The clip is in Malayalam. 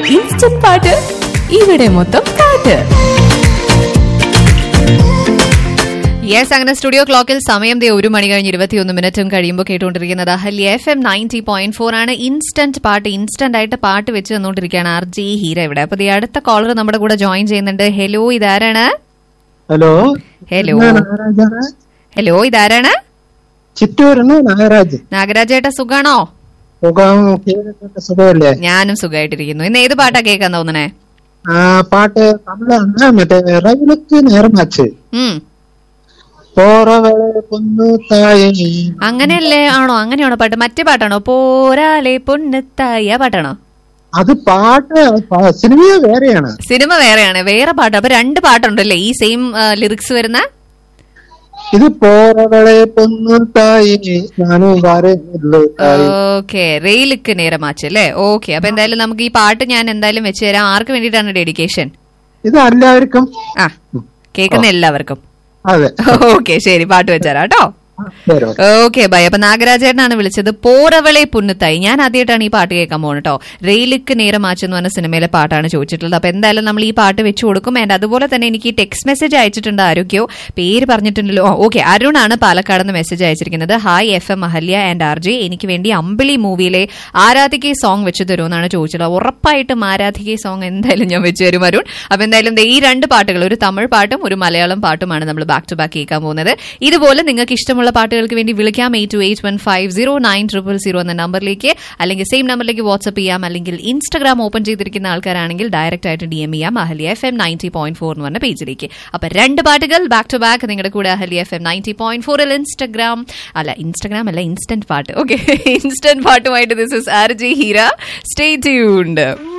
ഇൻസ്റ്റന്റ് പാട്ട് ഇവിടെ മൊത്തം പാട്ട് യെസ് അങ്ങനെ സ്റ്റുഡിയോ ക്ലോക്കിൽ സമയം ദേ ഒരു മണി കഴിഞ്ഞ് ഇരുപത്തിയൊന്ന് മിനിറ്റും കഴിയുമ്പോൾ കേട്ടുകൊണ്ടിരിക്കുന്നത് Ahalya F M ninety point four ആണ് ഇൻസ്റ്റന്റ് പാട്ട് ഇൻസ്റ്റന്റ് ആയിട്ട് പാട്ട് വെച്ച് തന്നുകൊണ്ടിരിക്കുകയാണ് ആർ ജി ഹീര ഇവിടെ അപ്പൊ ദേ അടുത്ത കോളർ നമ്മുടെ കൂടെ ജോയിൻ ചെയ്യുന്നുണ്ട് ഹലോ ഇതാരാണ് ഹലോ ഹലോ ഞാൻ നാഗരാജാണ് ഹലോ ഇതാരാണ് ചിറ്റൂരിന്ന് നാഗരാജ് നാഗരാജേട്ട സുഖാണോ സുഖം കേരളത്തിന്റെ സുഖമല്ലേ ഞാനും സുഖമായിട്ടിരിക്കുന്നു ഇന്ന് ഏത് പാട്ടാ കേൾക്കാൻ തോന്നണേ ആ പാട്ട് തമിഴാണ് മറ്റേ റയിലുക്ക് നേർമാച്ച് ഉം പോറവളെ പൊന്നു തായേ അങ്ങനെയല്ലേ ആണോ അങ്ങനെയാണോ പാട്ട് മറ്റേ പാട്ടാണോ പോരാലെ പൊന്നെത്തായ പാട്ടാണോ അത് പാട്ട് പ- സിനിമയെ വേറെയാണ് സിനിമ വേറെയാണ് വേറെ പാട്ട് അപ്പൊ രണ്ട് പാട്ടുണ്ടല്ലേ ഈ സെയിം ലിറിക്സ് വരുന്ന ഇത് പോറവളെ പൊന്നു തായേ ഞാനും പറയുന്നുള്ളൂ തായേ ഓക്കെ റെയിലിക്ക് നേരമാച്ച് അല്ലേ ഓക്കെ അപ്പൊ എന്തായാലും നമുക്ക് ഈ പാട്ട് ഞാൻ എന്തായാലും വെച്ച് തരാം ആർക്ക് വേണ്ടിയിട്ടാണ് ഡെഡിക്കേഷൻ ഇത് എല്ലാവർക്കും ആ കേൾക്കുന്ന എല്ലാവർക്കും അതെ ഓക്കെ ശരി പാട്ട് വെച്ചുതരാം കേട്ടോ ശരി, ഓക്കേ. ഓക്കെ ബൈ അപ്പൊ നാഗരാജേട്ടനാണ് വിളിച്ചത് പോറവളെ പുന്നുത്തായി ഞാൻ ആദ്യമായിട്ടാണ് ഈ പാട്ട് കേൾക്കാൻ പോകുന്നത് കേട്ടോ റെയിലിക്ക് നേരെ മാച്ച് എന്ന് പറഞ്ഞ സിനിമയിലെ പാട്ടാണ് ചോദിച്ചിട്ടുള്ളത് അപ്പൊ എന്തായാലും നമ്മൾ ഈ പാട്ട് വെച്ച് കൊടുക്കും ആൻഡ് അതുപോലെ തന്നെ എനിക്ക് ടെക്സ്റ്റ് മെസ്സേജ് അയച്ചിട്ടുണ്ട് ആരോഗ്യോ പേര് പറഞ്ഞിട്ടുണ്ടല്ലോ ഓക്കെ അരുണാണ് പാലക്കാട് നിന്ന് മെസ്സേജ് അയച്ചിരിക്കുന്നത് hi F M Ahalya and R J എനിക്ക് വേണ്ടി അമ്പിളി മൂവിയിലെ ആരാധികെ സോങ് വെച്ച് തരുമെന്നാണ് ചോദിച്ചത് ഉറപ്പായിട്ടും ആരാധികെ സോങ് എന്തായാലും ഞാൻ വെച്ച് തരും അരുൺ അപ്പൊ എന്തായാലും ദേ ഈ രണ്ട് പാട്ടുകൾ ഒരു തമിഴ് പാട്ടും ഒരു മലയാളം പാട്ടുമാണ് നമ്മൾ ബാക്ക് ടു ബാക്ക് കേൾക്കാൻ പോകുന്നത് ഇതുപോലെ നിങ്ങൾക്ക് ഇഷ്ടമുള്ള പാട്ടുകൾക്ക് വേണ്ടി വിളിക്കാം eight two eight one five zero nine triple zero എന്ന നമ്പറിലേക്ക് അല്ലെങ്കിൽ സെയിം നമ്പറിലേക്ക് വാട്സ്ആപ്പ് ചെയ്യാം അല്ലെങ്കിൽ ഇൻസ്റ്റാഗ്രാം ഓപ്പൺ ചെയ്തിരിക്കുന്ന ആൾക്കാരാണെങ്കിൽ ഡയറക്റ്റ് ആയിട്ട് ഡി എം ചെയ്യാം Ahalya F M ninety point four എന്ന് പറഞ്ഞ പേജിലേക്ക് അപ്പൊ രണ്ട് പാട്ടുകൾ ബാക്ക് ടു ബാക്ക് നിങ്ങളുടെ കൂടെ Ahalya F M ninety point ഫോറിൽ ഇൻസ്റ്റാഗ്രാം അല്ല ഇൻസ്റ്റാഗ്രാം അല്ല ഇൻസ്റ്റന്റ് പാട്ട് ഓക്കെ ഇൻസ്റ്റന്റ് പാട്ടുമായിട്ട് this is R J Heera stay tuned